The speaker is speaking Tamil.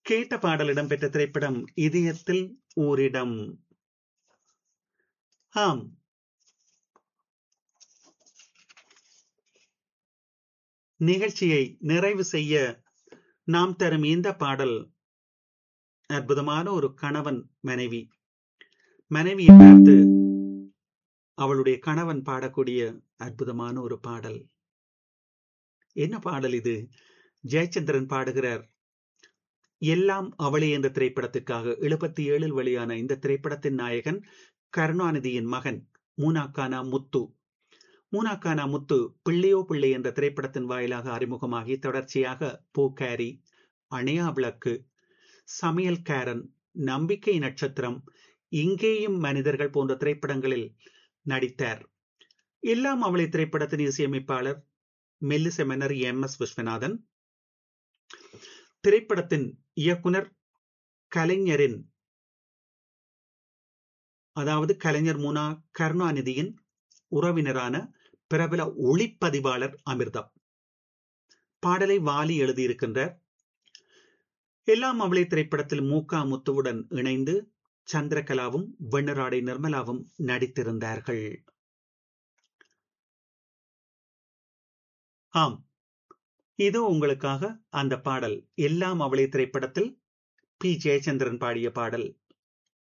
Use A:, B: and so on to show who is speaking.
A: கேட்ட பாடல் இடம்பெற்ற திரைப்படம் இதயத்தில் ஓரிடம் ஆம் நிகழ்ச்சியை நிறைவு செய்ய நாம் தரும் இந்த பாடல் அற்புதமான ஒரு கணவன் மனைவி மனைவியை பார்த்து அவளுடைய கணவன் பாடக்கூடிய அற்புதமான ஒரு பாடல் என்ன பாடல் இது ஜெயச்சந்திரன் பாடுகிறார் எல்லாம் அவளே என்ற திரைப்படத்திற்காக எழுபத்தி ஏழில் வெளியான இந்த திரைப்படத்தின் நாயகன் கருணாநிதியின் மகன் மூனாக்கானா முத்து மூனாக்கானா முத்து பிள்ளையோ பிள்ளை என்ற திரைப்படத்தின் வாயிலாக அறிமுகமாகி தொடர்ச்சியாக பூக்காரி அணையா விளக்கு சமையல்காரன் நம்பிக்கை நட்சத்திரம் இங்கேயும் மனிதர்கள் போன்ற திரைப்படங்களில் நடித்தார் எல்லாம் அவளை திரைப்படத்தின் இசையமைப்பாளர் மெல்லிச மன்னர் எம் எஸ் விஸ்வநாதன் திரைப்படத்தின் இயக்குனர் கலைஞரின் அதாவது கலைஞர் முனா கருணாநிதியின் உறவினரான பிரபல ஒளிப்பதிவாளர் அமிர்தா பாடலை வாலி எழுதியிருக்கின்றார் எல்லாம் அவளை திரைப்படத்தில் மூக்கா முத்துவுடன் இணைந்து சந்திரகலாவும் வெண்ணராடை நிர்மலாவும் நடித்திருந்தார்கள் ஆம் இது உங்களுக்காக அந்த பாடல் எல்லாம் அவளை திரைப்படத்தில் பி ஜெயச்சந்திரன் பாடிய பாடல்